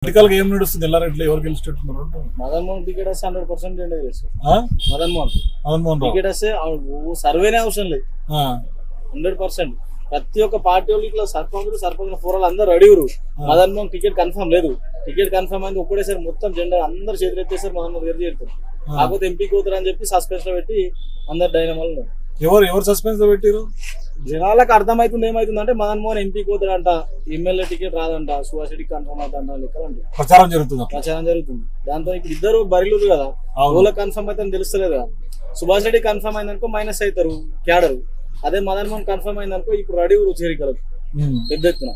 Political గా ఏం నడుస్తుంది ఎల్లారెడ్డిలో ఎవరు గెలిచేట్టున్నారు మదన్ మోహన్ టికెట్ వస్తే హండ్రెడ్ పర్సెంట్ ఎండ్ చేస్తారు ఆ? మదన్ మోహన్ మదన్ మోహన్ రావు టికెట్ వస్తే సర్వేనే అవసరం లేదు ఆ, హండ్రెడ్ పర్సెంట్ ప్రతి ఒక్క పార్టీ వాళ్ళు ఇట్లా సర్పంచులు సర్పంచ్ ఫోరాలు అందరూ అడిగారు మదన్ మోహన్ టికెట్ కన్ఫర్మ్ లేదు టికెట్ కన్ఫర్మ్ అయింది ఒక్కడేసారి మొత్తం జెండా అందరు చేతులు ఎత్తేసారు మదన్ మోహన్ గారు చేరుతారు కాకపోతే ఎంపీ కూతురు అని చెప్పి సస్పెన్స్ లో పెట్టి అందరు డైనమాలు ఉన్నారు. ఎవరు ఎవరు సస్పెన్స్ లో పెట్టారు జనాలకు అర్థమవుతుంది ఏమైతుంది అంటే మదన్ మోహన్ ఎంపీ కూతురు అంట ఎమ్మెల్యే టికెట్ రాదంట సుహాస్ రెడ్డి కన్ఫర్మ్ అవుతుంట లెక్కలు అంటే ప్రచారం జరుగుతుంది అట్లా. ప్రచారం జరుగుతుంది దాంతో ఇప్పుడు ఇద్దరు బరిలు కదా అవును. ఓలా కన్ఫర్మ్ అయితే తెలుస్తలేదు కదా సుభాష్ రెడ్డి కన్ఫర్మ్ అయిందనుకో మైనస్ అవుతారు క్యాడర్ అదే మదన్ మోహన్ కన్ఫర్మ్ అయిందనుకో ఇప్పుడు రెడీ చేరికలకు ఉమ్. పెద్ద ఎత్తున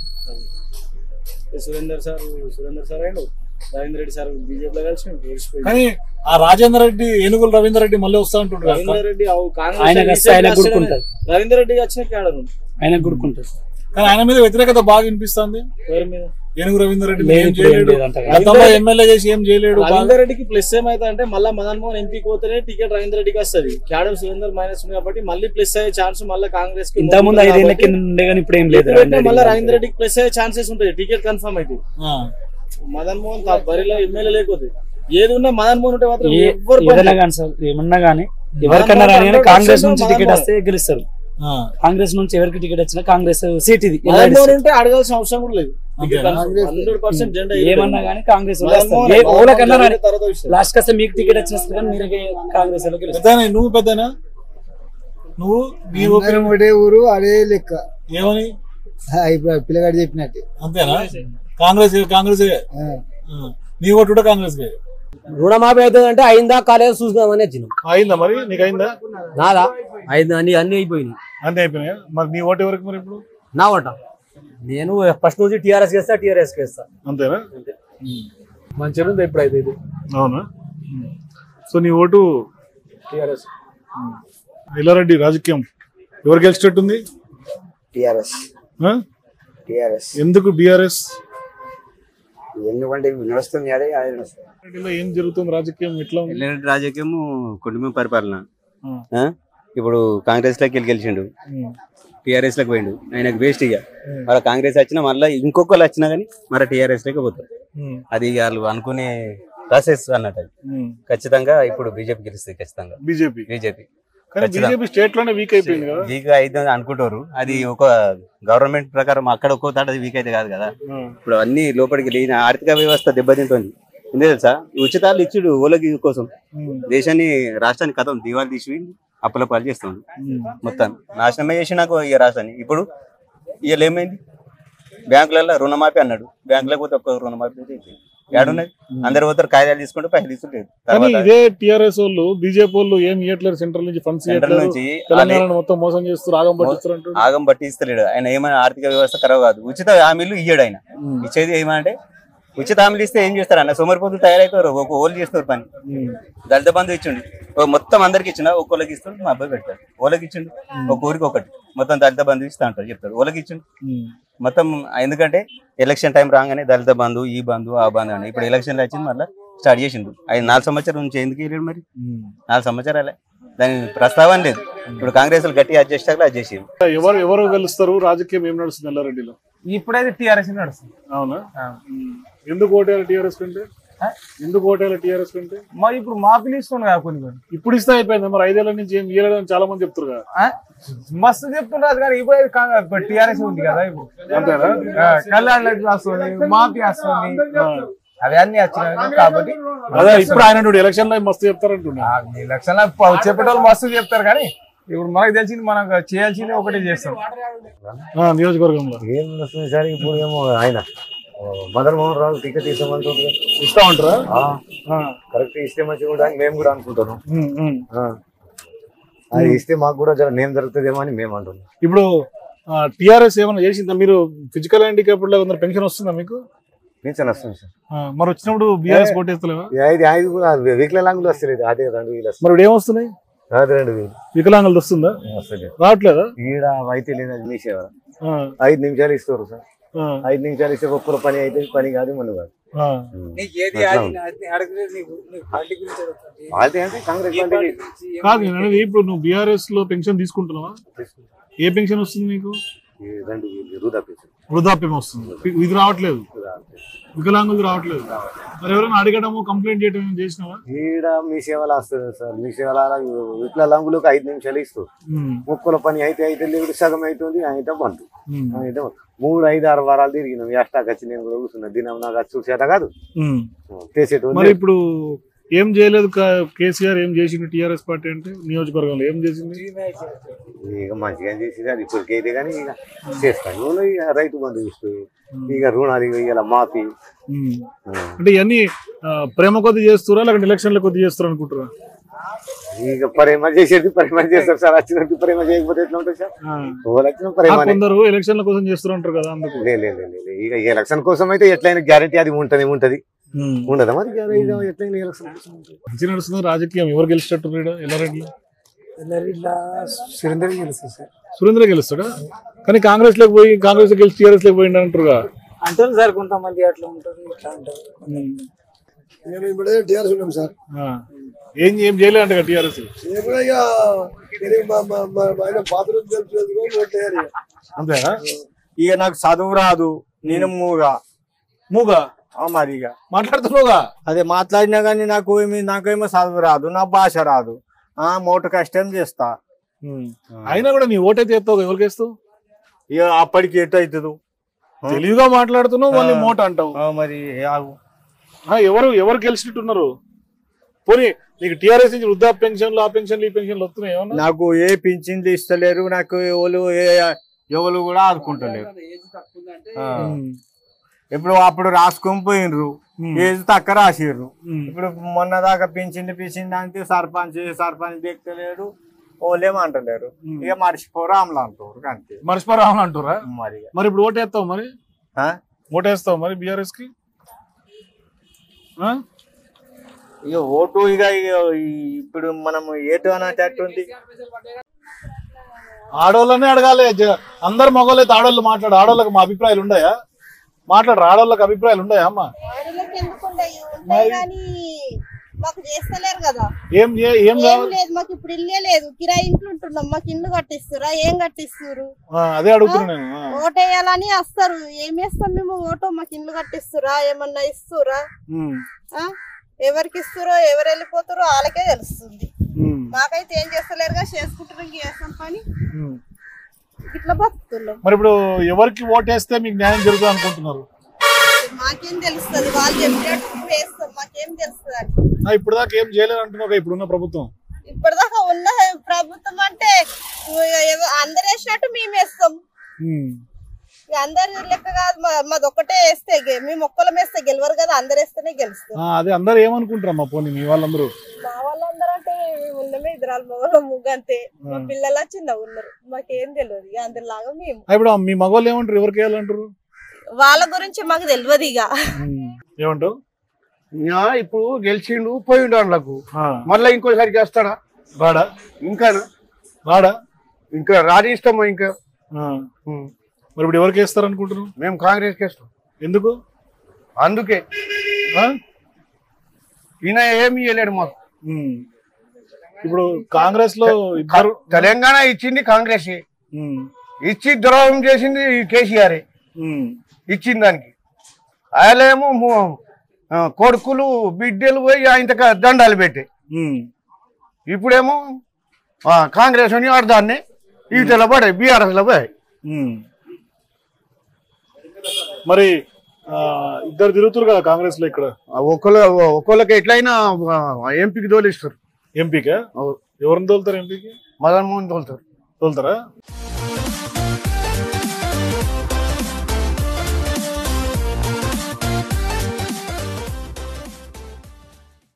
ఈ సురేందర్ సార్ సురేందర్ సార్ అయ్యిండు రవీందర్ రెడ్డి సార్ బీజేపీలో కలిసి ఓడిచిపోయిండు. కానీ ఆ రాజేందర్ రెడ్డి ఏనుగులు రవీందర్ రెడ్డి మళ్ళీ వస్తా అంటుండ్రు కదా. రవీందర్ రెడ్డి అవు కాంగ్రెస్ ఆయనకు లో వస్తే ఆయన recent గా గుర్తుంటాడు. రవీందర్ రెడ్డి వచ్చిన క్యాడర్ ఉంది ఆయన గుడుకుంటారు కానీ ఆయన మీద వ్యతిరేకత బాగా వినిపిస్తుంది పేరు మీద ఏనుగు రవీందర్ రెడ్డి లేదు, ఏం ఇప్పుడు ఏం చేయలేడు లేదంట కదా. గతంలో ఎమ్మెల్యే చేసి ఏం చేయలేడు బాగా- రవీందర్ రెడ్డికి ప్లస్ ఏమైతే అంటే మళ్ళీ మదన్ మోహన్ ఎంపీ పోతేనే టికెట్ రవీందర్ రెడ్డికి వస్తుంది క్యాడర్ సురేందర్ మైనస్ ఉంది కాబట్టి మళ్ళీ ప్లస్ అయ్యే ఛాన్స్ మళ్ళీ కాంగ్రెస్ కి ఇంత ముందు ఐదేళ్ల కాబట్టి కింద ఉండే కానీ ఇప్పుడు ఏం లేదు ఎప్పుడైతే మళ్ళీ రవీందర్ రెడ్డికి ప్లస్ అయ్యే ఛాన్సెస్ ఉంటాయి టికెట్ కన్ఫర్మ్ అయితే ఆ. మదన్ మోహన్ తా- బరిలో ఎమ్మెల్యే లేకపోతే ఏది ఉన్నా మదన్ మోహన్ ఉంటే మాత్రం ఏ- ఎవ్వరు ఏదైనా కానీ సార్ ఏమన్నా కానీ ఎవరికన్నా రాని కానీ కాంగ్రెస్ నుంచి టికెట్ వస్తే గెలుస్తారు ఆ. కాంగ్రెస్ నుంచి ఎవరికి టికెట్ వచ్చినా కాంగ్రెస్ సీట్ ఇది మదన్ మోహన్ ఉంటే అడగాల్సిన అవసరం కూడా లేదు అంతేనా? హండ్రెడ్ పర్సెంట్ జెండా ఏమన్నా కానీ కాంగ్రెస్ మదన్ మోహన్ ఓలకన్నా రాని తర్వాత విషయం. లాస్ట్ కాస్త మీకు టికెట్ వచ్చిన కానీ మీరే కాంగ్రెస్ వాళ్ళకి గెలుస్తారు పెద్దనా నువ్వు పెద్దనా నువ్వు నీ అందరం ఒపీనియన్ ఒకటే ఊరు అదే లెక్క ఏమని ఆ, ఇప్పుడు ఆ పిల్లగాడు చెప్పినట్టే అంతేనా కాంగ్రెస్ కాంగ్రెస్ ఆ. నీ ఓటు కూడా కాంగ్రెస్ రుణమాఫీ అవుతుంది అంటే అయిందా కాలేదో చూద్దామని వచ్చినాం అయిందా మరి నీకు అయిందా నాదా అయింది అన్ని అన్ని అయిపోయినాయి అంతే అయిపోయినాయా మరి నీ ఓటు ఎవరికి మరి ఇప్పుడు నా వంట నేను ఫస్ట్ నుంచి టీఆర్ఎస్ చేస్తా టీఆర్ఎస్ చేస్తా అంతేనా మంచిగా ఉంది ఇప్పుడు అయితే ఇది అవునా సో నీ ఓటు టీఆర్ఎస్ ఎల్లారెడ్డి రాజకీయం ఎవరు గెలిచేటట్టుంది టిఆర్ఎస్ ఆ? టిఆర్ఎస్ ఎందుకు బీఆర్ఎస్ ఎందుకంటే ఇవి నడుస్తుంది అదే అదే నడుస్తుంది రెడ్డిలో ఏం జరుగుతుంది రాజకీయం ఎట్లా ఉంది ఎల్లారెడ్డి రాజకీయము కుటుంబం పరిపాలన ఆ. ఆ? ఇప్పుడు కాంగ్రెస్ లోకి వెళ్ళి గెలిచిండు ఉమ్. టీఆర్ఎస్ లోకి పోయిండు ఆయనకు వేస్ట్ ఇక మళ్ళీ కాంగ్రెస్ వచ్చినా మళ్ళీ ఇంకొకరు వచ్చినా కానీ మరి టీఆర్ఎస్ లోకి పోతారు ఉమ్. అది ఇక వాళ్ళు అనుకునే ప్రాసెస్ అన్నట్టు అది ఉమ్. ఖచ్చితంగా ఇప్పుడు బీజేపీ గెలుస్తుంది ఖచ్చితంగా బీజేపీ బీజేపీ కానీ బీజేపీ స్టేట్ లోనే వీక్ అయిపోయింది కదా వీక్ అయితే అనుకుంటారు అది ఒక గవర్నమెంట్ ప్రకారం అక్కడ ఒక్కో తాట వీక్ అయితే కాదు కదా ఆ. ఇప్పుడు అన్ని లోపలికి లేని ఆర్థిక వ్యవస్థ దెబ్బతింటుంది ఎందుకు తెలుసా ఈ ఉచితాలు ఇచ్చుడు ఓలకి కోసం ఉమ్. దేశాన్ని రాష్ట్రాన్ని కథం దివాళి తీసి అప్పుల పాలు చేస్తుంది ఉమ్. మొత్తం నాశనమే చేసి నాకు ఈ రాష్ట్రాన్ని ఇప్పుడు ఇవాళ ఏమైంది బ్యాంకులలో రుణమాఫీ అన్నాడు బ్యాంకులకు పోతే ఒక్క రుణమాఫీ అయితే అయిపోయింది. ఏడున్నది అందరు పోతారు కాగితాలు తీసుకుంటే పైసలు తీసుకుంటారు కానీ తర్వాత ఇదే టిఆర్ఎస్ వాళ్ళు బీజేపీ వాళ్ళు ఏం ఇవ్వట్లేరు సెంట్రల్ నుంచి ఫండ్స్ సెంట్రల్ ఇవ్వట్లేదు నుంచి తెలంగాణ మొత్తం మోసం చేస్తారు ఆగం పట్టిస్తారు అంటారు ఆగం పట్టిస్తలేడు ఆయన ఏమైనా ఆర్థిక వ్యవస్థ ఖరాబ్ కాదు ఉచిత హామీలు ఇయ్యాడు ఆయన ఇచ్చేది ఏమంటే ఉచిత హామీలు ఇస్తే ఏం చేస్తారు అన్న సోమరిపోతులు తయారైతారు ఒక ఓళ్ళు చేస్తారు పని దళిత బంధు ఇచ్చిండు ఓ మొత్తం అందరికి ఇచ్చిన ఒక్కోళ్ళకి ఇస్తాడు మా అబ్బాయి పెడతాడు ఓళ్ళకి ఇచ్చిండు ఒక ఊరికి ఒకటి మొత్తం దళిత బంధు ఇస్తా అంటారు చెప్తాడు ఓళ్ళకి ఇచ్చిండు మొత్తం ఎందుకంటే ఎలక్షన్ టైం రాగానే దళిత బంధు ఈ బంధు ఆ బంధు అని ఇప్పుడు ఎలక్షన్లు వచ్చింది మళ్ళీ స్టార్ట్ చేసిండు ఆయన నాలుగు సంవత్సరాల నుంచి ఎందుకు వెళ్ళాడు మరి నాలుగు సంవత్సరాలే దాని ప్రస్తావన లేదు ఇప్పుడు కాంగ్రెస్ వాళ్ళు గట్టిగా అడ్జస్ట్ అవ్వాలి అడ్జస్ట్ చేయాలి ఎవరు ఎవరు గెలుస్తారు రాజకీయం ఏం నడుస్తుంది ఎల్లారెడ్డిలో ఇప్పుడైతే టీఆర్ఎస్ నడుస్తుంది అవునా ఉమ్. ఎందుకు ఓటేయాలి టీఆర్ఎస్ కంటే ఎందుకు ఓటేయాలి టీఆర్ఎస్ కంటే మరి ఇప్పుడు మాఫీలు ఇస్తుంది కదా కొన్ని కొన్ని ఇప్పుడు ఇస్తే అయిపోయింది మరి ఐదేళ్ల నుంచి ఏం ఇవ్వలేదని చాలా మంది చెప్తారు కదా ఆ? మస్తు చెప్తున్నారు కానీ ఇప్పుడు టీఆర్ఎస్ ఉంది కదా ఇప్పుడు అంతేనా ఆ, కళ్యాణ్ లక్ష్మి వస్తుంది మాఫీ వస్తుంది అవి అన్ని వచ్చినాయి కాబట్టి అదే ఇప్పుడు ఆయన ఎలక్షన్ లో మస్తు చెప్తారంటున్నా ఆ, ఈ లక్షల చెప్పేటోళ్ళు మస్తు చెప్తారు కానీ ఇప్పుడు మనకు తెలిసింది మనం చేయాల్సింది ఒకటే చేస్తాం ఆ, నియోజకవర్గంలో ఏం వస్తుంది సార్ ఇప్పుడు ఏమో ఆయన ఆ, మదన్ మోహన్ రావు టికెట్ ఇస్తామంటుంది ఇస్తా ఉంటారా ఆ. కరెక్ట్ ఇస్తే మంచిగా కూడా మేము కూడా అనుకుంటున్నాం ఉమ్, ఉమ్. ఆ. అది ఇస్తే మాకు కూడా జర నేమ్ జరుగుతుందేమో అని మేము అంటున్నాం ఇప్పుడు టిఆర్ఎస్ ఏమైనా చేసిందా మీరు ఫిజికల్ హ్యాండిక్యాప్డ్ లో పెన్షన్ వస్తుందా మీకు పింఛన్ వస్తుంది సార్ ఆ, మరి వచ్చినప్పుడు బీఆర్ఎస్ కొట్టేస్తలేవా ఈ ఐదు ఐదు కూడా వికలాంగులు వస్తలేదు అదే రెండు వేలు వస్తుంది మరి ఇప్పుడు ఏమొస్తున్నాయి అది రెండు వేలు వికలాంగులు వస్తుందా వస్తుంది రావట్లేదా ఈడ అయితే లేదా మీసేవారు ఆ, ఐదు నిమిషాలు ఇస్తారు సార్ ఆ, ఐదు నిమిషాలు ఇస్తే ఒక్కరు పని అయితే పని కాదు మన కాదు ఆ. అట్లా ఉంది. పార్టీ అంటే కాంగ్రెస్ పార్టీ కాదు నేను అనేది ఇప్పుడు నువ్వు బీఆర్ఎస్ లో పెన్షన్ తీసుకుంటున్నావా ఏ పెన్షన్ వస్తుంది నీకు ఈ రెండు వేలు వృధా పింఛన్ వృద్ధాప్యం వస్తుంది ఇది రావట్లేదు వికలాంగులు రావట్లేదు మరి ఎవరైనా అడగడము కంప్లైంట్ చేయడం ఏమైనా చేసినావా ఈడ మీ సేవలు వస్తుంది సార్ మీ సేవల వికలాంగులకు ఐదు నిమిషాలు ఇస్తారు ఉమ్, ముక్కుల పని అయితే అయితే లేదు సగం అవుతుంది అయితే బంధు ఉమ్, అయితే బంధు. మూడు ఐదు ఆరు వారాలు తిరిగినాం ఎస్టాకి వచ్చి నేను కూడా కూర్చున్నా దినం నాకు అది చూసేట కాదు ఉమ్. చేసేటోళ్ళు మరి ఇప్పుడు ఏం చేయలేదు కా- కేసీఆర్ ఏం చేసిండు టిఆర్ఎస్ పార్టీ అంటే నియోజకవర్గంలో ఏం చేసింది ఇక మంచిగా చేసింది అది ఇప్పటికైతే కానీ ఇక చేస్తాను ఇక రైతు బంధు ఇస్తూ ఇక రుణాలు ఇవాళ మాఫీ ఉమ్. అంటే ఇవన్నీ ఆ, ప్రేమ కొద్ది చేస్తురా లేకపోతే ఎలక్షన్ల కొద్ది చేస్తారు అనుకుంటారా ఇక ప్రేమ చేసేది ప్రేమ చేస్తారు సార్ వచ్చినట్టు ప్రేమ చేయకపోతే ఎట్లా ఉంటుంది సార్ ఆ. ఎవరు వచ్చిన ఆ, ప్రేమ కొందరు ఎలక్షన్ల కోసం చేస్తారు అంటారు కదా అందుకు లే లే లే, లే, లే. ఇక ఎలక్షన్ కోసం అయితే ఎట్లయినా గ్యారెంటీ అది ఉంటది ఉంటది ఉమ్. ఉండదా మరి గ్యారెంటీ ఎట్లయినా ఎలక్షన్ కోసం ఉంటది. మంచిగా నడుస్తుంది రాజకీయం ఎవరు గెలిచేటట్టు ఎల్లారెడ్డి ఇట్లా సురేందర్ గెలుస్తుంది సార్ సురేంద్ర గెలుస్తాడా కానీ కాంగ్రెస్ లోకి పోయి కాంగ్రెస్ గెలిచి టీఆర్ఎస్ లోకి పోయిండు అంటారుగా అంటారు సార్ కొంతమంది అట్లా ఉంటారు ఇట్లా అంటారు ఉమ్. మేము ఇప్పుడే టీఆర్ఎస్ ఉన్నాం సార్ ఆ. ఏం ఏం చేయలే అంట టీఆర్ఎస్ మేము కూడా ఇక ఇది మా మా మా మా ఆయన పాత రోజు తెలుసు ఓట్ వేయాలి ఇక. అంతేనా ఇక నాకు చదువు రాదు నేను మూగా మూగా ఆ మరి ఇక మాట్లాడుతున్నావుగా అదే మాట్లాడినా కానీ నాకు ఏమి నాకేమో చదువు రాదు నా భాష రాదు ఆ మోటు కష్టం చేస్తా ఉమ్. అయినా కూడా నీ ఓటైతే ఎత్తావు ఎవరికి వేస్తావు ఇక అప్పటికి ఎటు అవుతుంది తెలివిగా మాట్లాడుతున్నావు మళ్ళీ మోట అంటావు మరి ఆగు. ఆ, ఎవరు ఎవరు గెలిచినట్టున్నారు పోనీ నీకు టీఆర్ఎస్ నుంచి వృద్ధా పెన్షన్లు ఆ పెన్షన్లు ఈ పెన్షన్లు వస్తున్నాయి ఏమన్నా నాకు ఏ పింఛన్లు ఇస్తలేరు నాకు ఎవరు ఏ ఎవరు కూడా ఆదుకుంటలేరు ఆ. ఉమ్. ఇప్పుడు అప్పుడు రాసుకొని పోయినరు ఉమ్. ఏజ్ తక్కువ రాసిర్రు ఉమ్. ఇప్పుడు మొన్న దాకా పింఛన్లు పింఛన్లు అంటే సర్పంచ్ సర్పంచ్ దిక్కలేడు ఓలేమంటలేరు ఇక మర్చిపోరు అమలు అంటారు అంతే మర్చిపోరామని అంటారా మరి ఇక. మరి ఇప్పుడు ఓటేస్తావు మరి ఆ? ఓటేస్తావు మరి బీఆర్ఎస్ కి ఆ? ఇక ఓటు ఇక ఇక ఈ- ఇప్పుడు మనం ఏటు అనేటట్టు ఉంది ఆడోళ్ళనే అడగాలి జ- అందరు మగవాళ్ళు అయితే ఆడోళ్ళు మాట్లాడు ఆడోళ్ళకి మా అభిప్రాయాలు ఉన్నాయా మాట్లాడరు ఆడోళ్ళకి అభిప్రాయాలు ఉన్నాయా అమ్మా ఆడోళ్ళకి ఎందుకు ఉండయి? ఉంటాయి కానీ మాకు చేస్తలేరు కదా ఏం చే- ఏం ఏం కావాలి లేదు మాకు ఇప్పుడు ఇల్లే లేదు కిరాయి ఇంట్లో ఉంటున్నాం మాకు ఇల్లు కట్టిస్తురా ఏం కట్టిస్తురు ఆ, అదే అడుగుతున్నా నేను ఆ. ఓటేయాలని వస్తారు ఏం వేస్తాం మేము ఓటో మాకు ఇల్లు కట్టిస్తురా ఏమన్నా ఇస్తురా ఉమ్, ఆ? ఎవరికి ఇస్తురో ఎవరు వెళ్ళిపోతారో వాళ్ళకే తెలుస్తుంది ఉమ్, మాకైతే ఏం చేస్తలేరుగా చేసుకుంటారు ఇంక చేస్తాం పని ఉమ్. ఇట్లా బతుకుతున్నాం మరి ఇప్పుడు ఎవరికి ఓటేస్తే మీకు న్యాయం జరుగుతుంది అనుకుంటున్నారు మాకేం తెలుస్తుంది వాళ్ళు చెప్పినట్టు వేస్తాం మాకేం తెలుస్తుంది అని ఆ, ఇప్పుడు దాకా ఏం చేయలేదు అంటున్నావు ఇప్పుడున్న ప్రభుత్వం ఇప్పటిదాకా ఉన్న ప్రభుత్వం అంటే ఎవ- అందరు వేసినట్టు మేము వేస్తాం ఉమ్, ఇక అందరి లెక్క కాదు మా- మాది ఒక్కటే వేస్తే గె- మేము ఒక్కలం వేస్తే గెలవరు కదా అందరు వేస్తేనే గెలుస్తాం ఆ, అదే అందరు ఏమనుకుంటారమ్మా పోనీ మీ వాళ్ళందరూ మా వాళ్ళందరూ అంటే మేము ఉన్నమే ఇద్దరాలు మగవాళ్ళం ముగ్గు అంతే మా పిల్లల చిన్న ఉన్నారు మాకేం తెలియదు ఇక అందరిలాగా మేము ఆ, ఇప్పుడు మీ మగవాళ్ళు ఏమంటారు ఎవరికి వేయాలంటారు వాళ్ళ గురించి మాకు తెలియదు ఇక ఉమ్, ఏమంటావు ఇంకా ఇప్పుడు గెలిచిండు పోయిండు వాళ్ళకు ఆ, మళ్ళీ ఇంకోసారి చేస్తాడా రాడా ఇంకా రాడా ఇంకా రాణిస్తామా ఇంకా ఆ, మరి ఇప్పుడు ఎవరికి వేస్తారు అనుకుంటున్నావు మేము కాంగ్రెస్ ఇస్తాం ఎందుకు అందుకే ఆ? ఈయన ఏమి ఇవ్వలేడు మాకు ఉమ్. ఇప్పుడు కాంగ్రెస్ లో ఇద్దరు తెలంగాణ ఇచ్చింది కాంగ్రెస్ ఉమ్, ఇచ్చి ద్రోహం చేసింది ఈ కేసీఆర్ ఉమ్, ఇచ్చిన దానికి ఆయనేమో ము- ఆ, కొడుకులు బిడ్డలు పోయి ఆయన దండాలు పెట్టి ఉమ్. ఇప్పుడేమో ఆ, కాంగ్రెస్ అని అర్థాన్ని ఈటలో పడాయి బీఆర్ఎస్ లో పోయాయి ఉమ్. మరి ఆ, ఇద్దరు తిరుగుతారు కదా కాంగ్రెస్ లో ఇక్కడ ఒకళ్ళ ఒకళ్ళకి ఎట్లయినా ఎంపీకి తోలిస్తారు ఎంపీకా ఎవరిని తోలుతారు ఎంపీకి మదన్ మోహన్ తోలుతారు తోలుతారా